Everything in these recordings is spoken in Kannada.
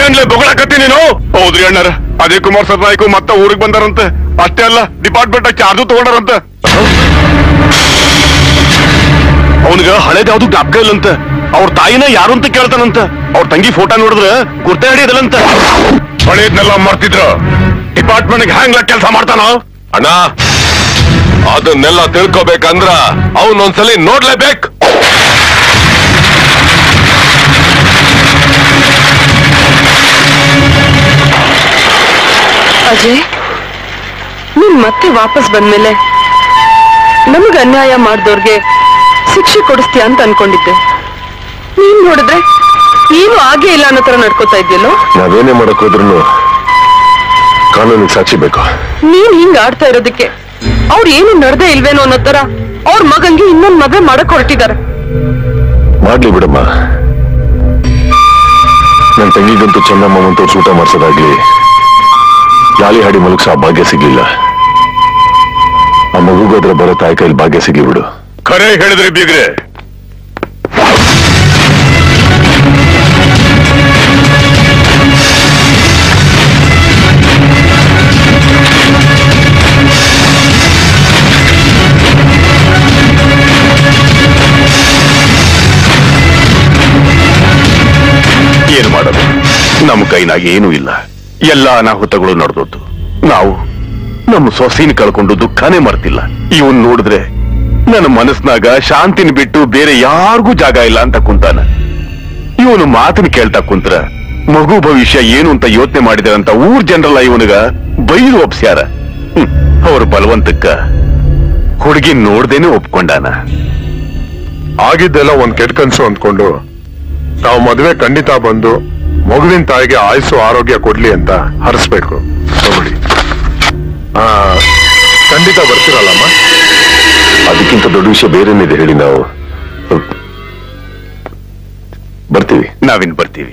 ಏನ್ಲೇ ಬೊಗಳಕತ್ತಿ ನೀನು ಹೌದ್ರಿ ಅಣ್ಣರ ಅದೇ ಕುಮಾರ್ ಸರ್ನಾಯ್ಕು ಮತ್ತ ಊರಿಗೆ ಬಂದಾರಂತ ಅಷ್ಟೇ ಅಲ್ಲ ಡಿಪಾರ್ಟ್ಮೆಂಟ್ ಚಾರ್ಜು ತಗೊಂಡಾರಂತ ಅವನಿಗ ಹಳೇದ್ ಯಾವ್ದು ಜ್ಞಾಪಕ ಇಲ್ಲಂತ ಅವ್ರ ತಾಯಿನ ಯಾರು ಅಂತ ಕೇಳ್ತಾನಂತ ಅವ್ರ ತಂಗಿ ಫೋಟೋ ನೋಡಿದ್ರ ಗುರ್ತ ಹಿಡಿಯದಲ್ಲಂತ ಹಳೇದ್ನೆಲ್ಲ ಮರ್ತಿದ್ರ ಡಿಪಾರ್ಟ್ಮೆಂಟ್ ಹ್ಯಾಂಗ್ಲ ಕೆಲಸ ಮಾಡ್ತಾನ ಅಣ್ಣ ಅದನ್ನೆಲ್ಲ ತಿಳ್ಕೊಬೇಕಂದ್ರ ಅವನೊಂದ್ಸಲಿ ನೋಡ್ಲೇಬೇಕು ಅಜಯ್ ನೀನ್ ಮತ್ತೆ ವಾಪಸ್ ಬಂದ್ಮೇಲೆ ನಮಗ್ ಅನ್ಯಾಯ ಮಾಡ್ದವ್ರಿಗೆ ಶಿಕ್ಷೆ ಕೊಡಿಸ್ತೀಯ ಅಂತ ಅನ್ಕೊಂಡಿದ್ದೆ ನೀನ್ ನೋಡಿದ್ರೆ ನೀನು ಹಾಗೆ ಇಲ್ಲ ಅನ್ನೋ ತರ ನಡ್ಕೋತಾ ಇದ್ಯಲ್ಲೋ ನಾವೇನೇ ಮಾಡಕ್ ಹೋದ್ರು ಕಾನೂನಿಗೆ ಸಾಕ್ಷಿ ಬೇಕು ನೀನ್ ಹಿಂಗ್ ಆಡ್ತಾ ಇರೋದಕ್ಕೆ ಅವ್ರು ಏನು ನಡ್ದೇ ಇಲ್ವೇನೋ ಅನ್ನೋ ತರ ಅವ್ರ ಮಗಂಗೆ ಇನ್ನೊಂದ್ ಮಗ ಮಾಡಕ್ ಹೊರಟಿದ್ದಾರೆ ಮಾಡ್ಲಿ ಬಿಡಮ್ಮ ನನ್ ತಂಗಿಗಂತೂ ಚೆನ್ನಮ್ಮ ತೋರ್ಸಿ ಊಟ ಮಾಡ್ಸೋದಾಗ್ಲಿ ಗಾಳಿ ಹಾಡಿ ಮಲಗ್ಸೋ ಆ ಭಾಗ್ಯ ಸಿಗ್ಲಿಲ್ಲ ಆ ಮಗುಗೋದ್ರ ಬರೋ ತಾಯಿ ಕೈಲಿ ಭಾಗ್ಯ ಸಿಗ್ಲಿ ಬಿಡು ಖರೆ ಹೇಳಿದ್ರಿ ಬೀಗ್ರೆ ಏನ್ ಮಾಡೋದು ನಮ್ಮ ಕೈನಾಗ ಏನೂ ಇಲ್ಲ ಎಲ್ಲ ಅನಾಹುತಗಳು ನಡೆದದ್ದು ನಾವು ನಮ್ಮ ಸೊಸೆನ ಕಳ್ಕೊಂಡು ದುಃಖನೇ ಮರ್ತಿಲ್ಲ ಇವನ್ ನೋಡಿದ್ರೆ ನನ್ನ ಮನಸ್ನಾಗ ಶಾಂತಿನ ಬಿಟ್ಟು ಬೇರೆ ಯಾರಿಗೂ ಜಾಗ ಇಲ್ಲ ಅಂತ ಕುಂತಾನ ಇವನು ಮಾತನ್ನ ಕೇಳ್ತಾ ಕುಂತ್ರ ಮಗು ಭವಿಷ್ಯ ಏನು ಅಂತ ಯೋಚನೆ ಮಾಡಿದಾರಂತ ಊರ್ ಜನರಲ್ಲ ಇವನಿಗ ಬೈದು ಒಪ್ಸ್ಯಾರ ಹ್ಮ್, ಅವ್ರ ಬಲವಂತಕ್ಕ ಹುಡುಗಿ ನೋಡ್ದೇನೆ ಒಪ್ಕೊಂಡಾನ ಆಗಿದ್ದೆಲ್ಲ ಒಂದ್ ಕೆಟ್ಟ ಕನ್ಸು ಅಂದ್ಕೊಂಡು ನಾವು ಮದುವೆ ಖಂಡಿತ ಬಂದು ಮಗುವಿನ ತಾಯಿಗೆ ಆಯುಸ್ಸು ಆರೋಗ್ಯ ಕೊಡ್ಲಿ ಅಂತ ಹರಿಸ್ಬೇಕು ತಗೊಳ್ಳಿ ಆ ಖಂಡಿತ ಬರ್ತಿರಲ್ಲಮ್ಮ ಅದಕ್ಕಿಂತ ದೊಡ್ಡ ವಿಷಯ ಬೇರೇನಿದೆ ಹೇಳಿ ನಾವು ಬರ್ತೀವಿ ನಾವಿನ್ ಬರ್ತೀವಿ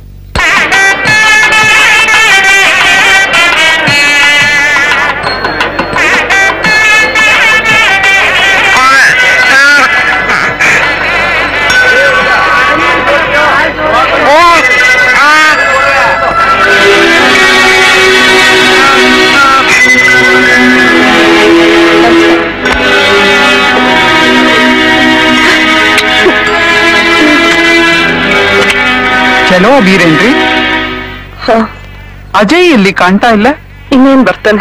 ಚಲೋ ಬೀರೇನ್ರಿ ಹ, ಅಜಯ್ ಇಲ್ಲಿ ಕಾಣ್ತಾ ಇಲ್ಲ ಇನ್ನೇನ್ ಬರ್ತಾನೆ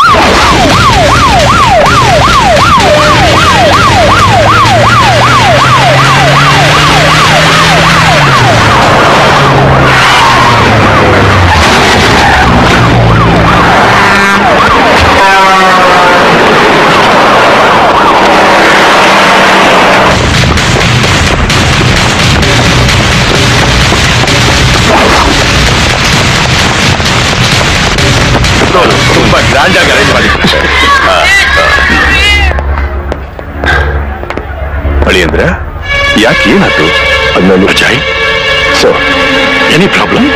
ತುಂಬಾ ಗ್ರ್ಯಾಂಡ್ ಆಗಿ ಅರೇಂಜ್ ಮಾಡಿದ್ದಾರೆ ಅಳಿ ಅಂದ್ರೆ ಯಾಕೆ ಏನಾಯ್ತು ಅದನ್ನು Ajay so any problem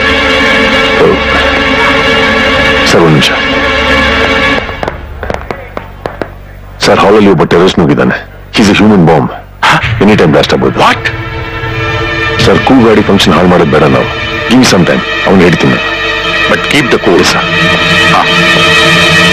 sir ಒಂದು ನಿಮಿಷ ಸರ್ ಹಾಲಲ್ಲಿ ಒಬ್ಬ ಟೆರರಿಸ್ಟ್ ನುಗ್ಗಿದ್ದಾನೆ is a human bomb any time blast ಆಗ್ಬೋದು ವಾಟ್ ಸರ್ ಕೂ ಗಾಡಿ ಫಂಕ್ಷನ್ ಹಾಳು ಮಾಡೋದು ಬೇಡ ನಾವು ಗಿವ್ ಸಮ್ ಟೈಮ್ ಅವ್ನು ಹೇಳ್ತೀನಿ ಬಟ್ ಕೀಪ್ ದ ಕೋರ್ಸ್